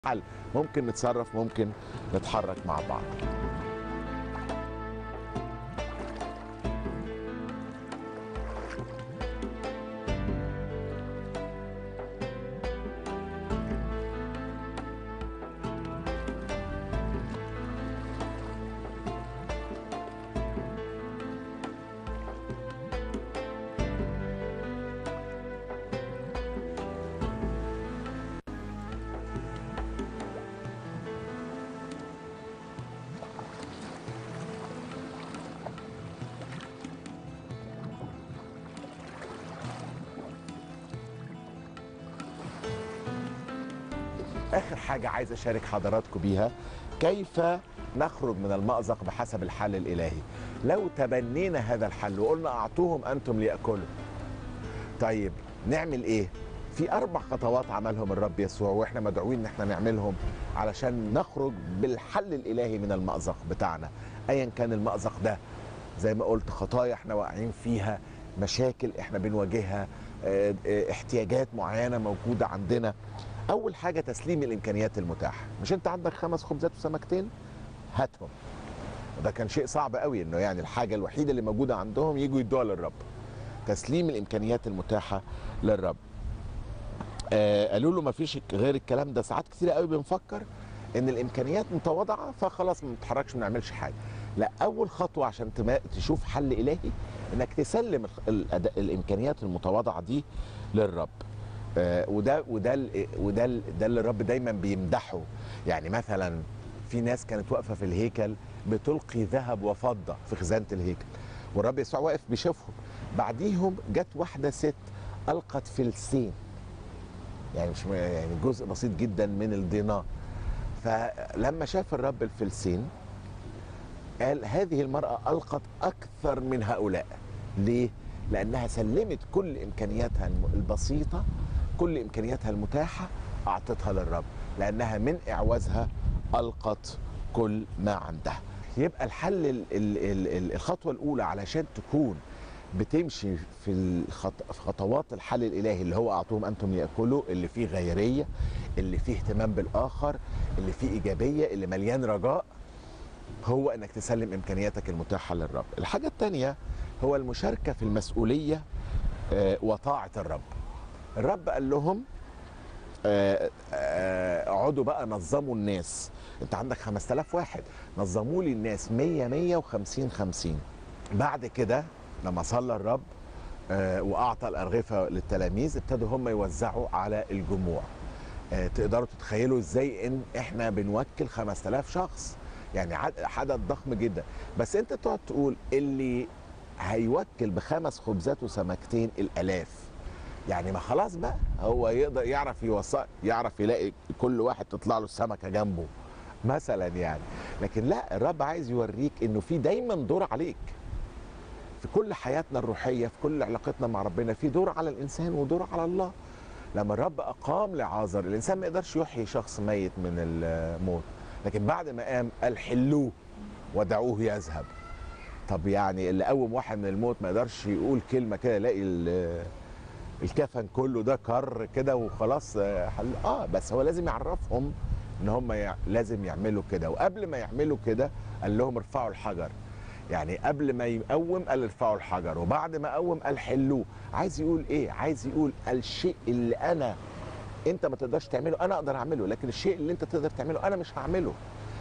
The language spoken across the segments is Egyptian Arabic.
حل ممكن نتصرف ممكن نتحرك مع بعض اخر حاجه عايز اشارك حضراتكم بيها كيف نخرج من المأزق بحسب الحل الالهي لو تبنينا هذا الحل وقلنا اعطوهم انتم ليأكلوا طيب نعمل ايه في اربع خطوات عملهم الرب يسوع واحنا مدعوين ان احنا نعملهم علشان نخرج بالحل الالهي من المأزق بتاعنا ايا كان المأزق ده زي ما قلت خطايا احنا واقعين فيها مشاكل احنا بنواجهها اه، اه، احتياجات معينه موجوده عندنا اول حاجه تسليم الامكانيات المتاحه مش انت عندك خمس خبزات وسمكتين هاتهم وده كان شيء صعب قوي انه يعني الحاجه الوحيده اللي موجوده عندهم يجوا يدوها للرب تسليم الامكانيات المتاحه للرب آه قالوا له ما فيش غير الكلام ده ساعات كتير قوي بنفكر ان الامكانيات متواضعه فخلاص ما نتحركش ما نعملش حاجه لا اول خطوه عشان تما- تشوف حل الهي انك تسلم الخ- الأد- الامكانيات المتواضعه دي للرب آه، وده وده ال- وده ال- ده اللي الرب دايما بيمدحه يعني مثلا في ناس كانت واقفه في الهيكل بتلقي ذهب وفضه في خزانه الهيكل والرب يسوع واقف بيشوفهم بعديهم جت واحده ست القت فلسين يعني مش م- يعني جزء بسيط جدا من الدينار فلما شاف الرب الفلسين قال هذه المرأة ألقت أكثر من هؤلاء ليه؟ لأنها سلمت كل إمكانياتها الم- البسيطة كل إمكانياتها المتاحة أعطتها للرب لأنها من إعوازها ألقت كل ما عندها يبقى الحل ال- ال- ال- ال- الخطوة الأولى علشان تكون بتمشي في الخط... في خطوات الحل الالهي اللي هو اعطوهم انتم لياكلوا اللي فيه غيريه اللي فيه اهتمام بالاخر اللي فيه ايجابيه اللي مليان رجاء هو انك تسلم امكانياتك المتاحه للرب الحاجه الثانيه هو المشاركه في المسؤوليه آه، وطاعه الرب الرب قال لهم آه، آه، اقعدوا بقى نظموا الناس انت عندك 5000 واحد نظموا لي الناس 100 100 و50 50 بعد كده لما صلى الرب آه، واعطى الارغفه للتلاميذ ابتدوا هم يوزعوا على الجموع آه، تقدروا تتخيلوا ازاي ان احنا بنوكل 5000 شخص يعني عد- عدد ضخم جدا بس انت تقعد تقول اللي هيوكل بخمس خبزات وسمكتين الالاف يعني ما خلاص بقى هو يقدر يعرف يوصل يعرف يلاقي كل واحد تطلع له السمكه جنبه مثلا يعني لكن لا الرب عايز يوريك انه في دايما دور عليك في كل حياتنا الروحيه في كل علاقتنا مع ربنا في دور على الانسان ودور على الله لما الرب اقام لعازر الانسان ما يقدرش يحيي شخص ميت من الموت لكن بعد ما قام قال حلوه ودعوه يذهب طب يعني اللي قوم واحد من الموت ما يقدرش يقول كلمه كده يلاقي ال- الكفن كله ده كر كده وخلاص آه، حل اه بس هو لازم يعرفهم ان هم يع... لازم يعملوا كده وقبل ما يعملوا كده قال لهم ارفعوا الحجر يعني قبل ما يقوم قال ارفعوا الحجر وبعد ما قوم قال حلوه عايز يقول ايه عايز يقول الشيء اللي انا انت ما تقدرش تعمله انا اقدر اعمله لكن الشيء اللي انت تقدر تعمله انا مش هعمله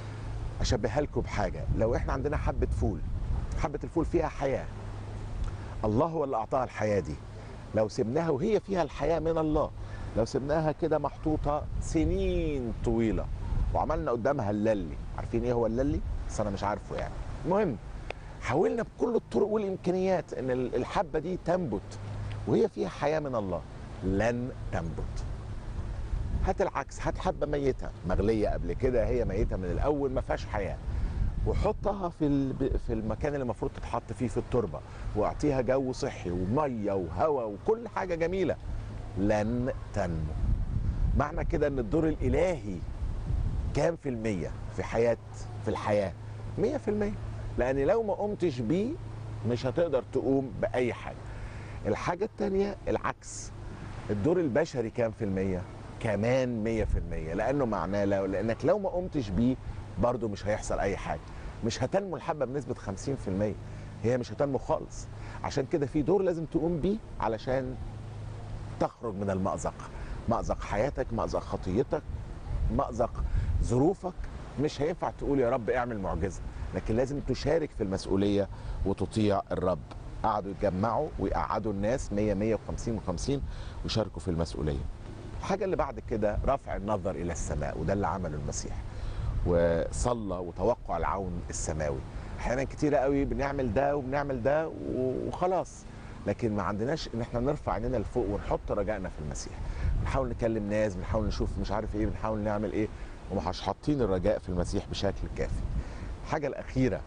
اشبهها لكم بحاجه لو احنا عندنا حبه فول حبه الفول فيها حياه الله هو اللي اعطاها الحياه دي لو سبناها وهي فيها الحياه من الله لو سبناها كده محطوطه سنين طويله وعملنا قدامها الللي عارفين ايه هو الللي بس انا مش عارفه يعني المهم حاولنا بكل الطرق والامكانيات ان ال- الحبه دي تنبت وهي فيها حياه من الله لن تنبت هات العكس هات حبه ميته مغليه قبل كده هي ميته من الاول ما فيهاش حياه وحطها في ال- في المكان اللي المفروض تتحط فيه في التربه واعطيها جو صحي وميه وهواء وكل حاجه جميله لن تنمو معنى كده ان الدور الالهي كام في المية في حياة في الحياة مية في المية لأن لو ما قمتش بيه مش هتقدر تقوم بأي حاجة الحاجة التانية العكس الدور البشري كام في المية كمان 100% لانه معناه لو لانك لو ما قمتش بيه برضه مش هيحصل اي حاجه مش هتنمو الحبه بنسبه 50% هي مش هتنمو خالص عشان كده في دور لازم تقوم بيه علشان تخرج من المأزق مأزق حياتك مأزق خطيتك مأزق ظروفك مش هينفع تقول يا رب اعمل معجزة لكن لازم تشارك في المسؤولية وتطيع الرب قعدوا يتجمعوا ويقعدوا الناس 100 150 و50 ويشاركوا في المسؤولية الحاجة اللي بعد كده رفع النظر إلى السماء وده اللي عمله المسيح وصلى وتوقع العون السماوي احيانا كتيرة قوي بنعمل ده وبنعمل ده وخلاص لكن ما عندناش ان احنا نرفع عينينا لفوق ونحط رجائنا في المسيح بنحاول نكلم ناس بنحاول نشوف مش عارف ايه بنحاول نعمل ايه ومش حاطين الرجاء في المسيح بشكل كافي الحاجة الأخيرة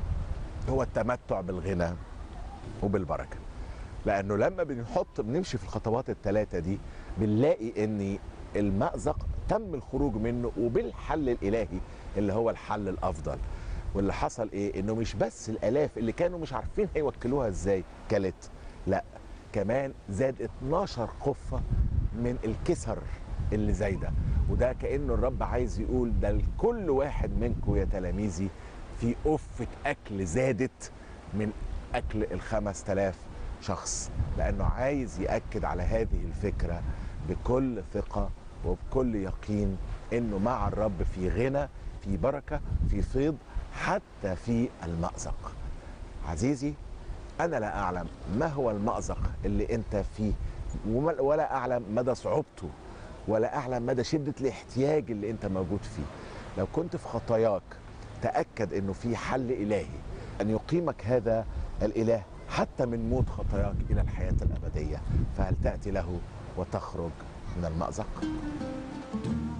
هو التمتع بالغنى وبالبركة لأنه لما بنحط بنمشي في الخطوات الثلاثة دي بنلاقي إن المأزق تم الخروج منه وبالحل الإلهي اللي هو الحل الأفضل واللي حصل إيه إنه مش بس الآلاف اللي كانوا مش عارفين هيوكلوها إزاي كلت لا كمان زاد 12 قفة من الكسر اللي زايده وده كانه الرب عايز يقول ده لكل واحد منكم يا تلاميذي في قفه اكل زادت من اكل الخمس تلاف شخص لانه عايز ياكد على هذه الفكره بكل ثقه وبكل يقين انه مع الرب في غنى في بركه في فيض حتى في المازق عزيزي انا لا اعلم ما هو المازق اللي انت فيه ولا اعلم مدى صعوبته ولا اعلم مدى شده الاحتياج اللي انت موجود فيه لو كنت في خطاياك تاكد انه في حل الهي ان يقيمك هذا الاله حتى من موت خطاياك الى الحياه الابديه فهل تاتي له وتخرج من المازق